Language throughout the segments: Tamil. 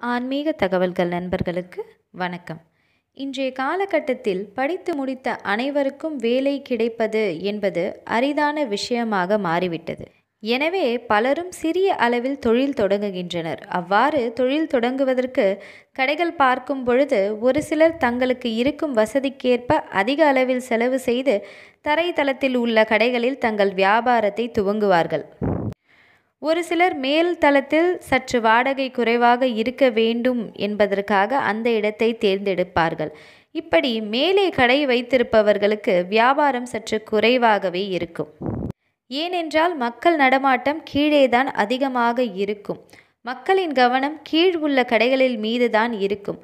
ஆன்மீக தகவல்கள் நண்பர்களுக்கு வணக்கம் இன்றைய காலகட்டத்தில் படித்து முடித்த அனைவருக்கும் வேலை கிடைப்பது என்பது அரிதான விஷயமாக மாறிவிட்டது எனவே பலரும் சிறிய அளவில் தொழில் தொடங்குகின்றனர் அவ்வாறு தொழில் தொடங்குவதற்கு கடைகள் பார்க்கும் பொழுது ஒரு சிலர் தங்களுக்கு இருக்கும் வசதிக்கேற்ப அதிக அளவில் செலவு செய்து தரைத்தளத்தில் உள்ள கடைகளில் தங்கள் வியாபாரத்தை துவங்குவார்கள் ஒரு சிலர் மேல் தளத்தில் சற்று வாடகை குறைவாக இருக்க வேண்டும் என்பதற்காக அந்த இடத்தை தேர்ந்தெடுப்பார்கள் இப்படி மேலே கடை வைத்திருப்பவர்களுக்கு வியாபாரம் சற்று குறைவாகவே இருக்கும் ஏனென்றால் மக்கள் நடமாட்டம் கீழேதான் அதிகமாக இருக்கும் மக்களின் கவனம் கீழ் உள்ள கடைகளில் மீதுதான் இருக்கும்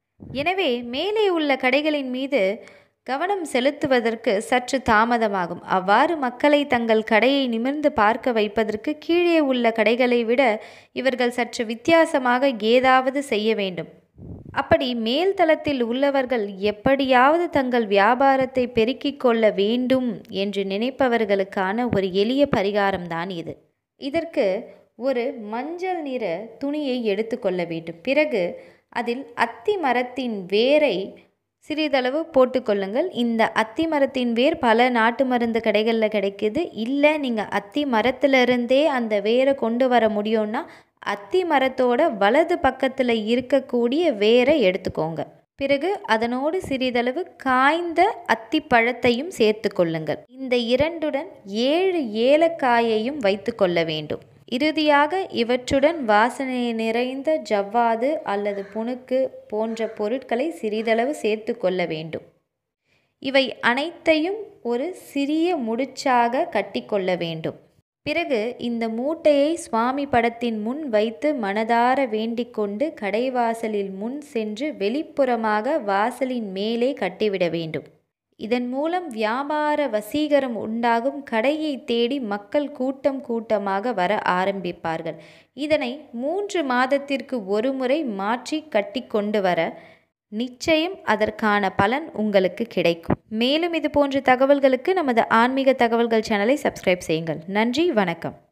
எனவே மேலே உள்ள கடைகளின் மீது கவனம் செலுத்துவதற்கு சற்று தாமதமாகும் அவ்வாறு மக்களை தங்கள் கடையை நிமிர்ந்து பார்க்க வைப்பதற்கு கீழே உள்ள கடைகளை விட இவர்கள் சற்று வித்தியாசமாக ஏதாவது செய்ய வேண்டும் அப்படி மேல் தளத்தில் உள்ளவர்கள் எப்படியாவது தங்கள் வியாபாரத்தை பெருக்கிக் கொள்ள வேண்டும் என்று நினைப்பவர்களுக்கான ஒரு எளிய பரிகாரம்தான் இது இதற்கு ஒரு மஞ்சள் நிற துணியை எடுத்துக்கொள்ள வேண்டும் பிறகு அதில் அத்தி மரத்தின் வேரை சிறிதளவு போட்டுக்கொள்ளுங்கள் இந்த அத்தி மரத்தின் வேர் பல நாட்டு மருந்து கடைகளில் கிடைக்குது இல்லை நீங்கள் அத்தி மரத்துலேருந்தே அந்த வேரை கொண்டு வர முடியும்னா அத்தி மரத்தோட வலது பக்கத்தில் இருக்கக்கூடிய வேரை எடுத்துக்கோங்க பிறகு அதனோடு சிறிதளவு காய்ந்த அத்தி பழத்தையும் சேர்த்து கொள்ளுங்கள் இந்த இரண்டுடன் ஏழு ஏலக்காயையும் வைத்து கொள்ள வேண்டும் இறுதியாக இவற்றுடன் வாசனை நிறைந்த ஜவ்வாது அல்லது புணுக்கு போன்ற பொருட்களை சிறிதளவு சேர்த்து கொள்ள வேண்டும் இவை அனைத்தையும் ஒரு சிறிய முடிச்சாக கட்டிக்கொள்ள வேண்டும் பிறகு இந்த மூட்டையை சுவாமி படத்தின் முன் வைத்து மனதார வேண்டிக் கொண்டு கடைவாசலில் முன் சென்று வெளிப்புறமாக வாசலின் மேலே கட்டிவிட வேண்டும் இதன் மூலம் வியாபார வசீகரம் உண்டாகும் கடையை தேடி மக்கள் கூட்டம் கூட்டமாக வர ஆரம்பிப்பார்கள் இதனை மூன்று மாதத்திற்கு ஒரு முறை மாற்றி கட்டி கொண்டு வர நிச்சயம் அதற்கான பலன் உங்களுக்கு கிடைக்கும் மேலும் இது போன்ற தகவல்களுக்கு நமது ஆன்மீக தகவல்கள் சேனலை சப்ஸ்கிரைப் செய்யுங்கள் நன்றி வணக்கம்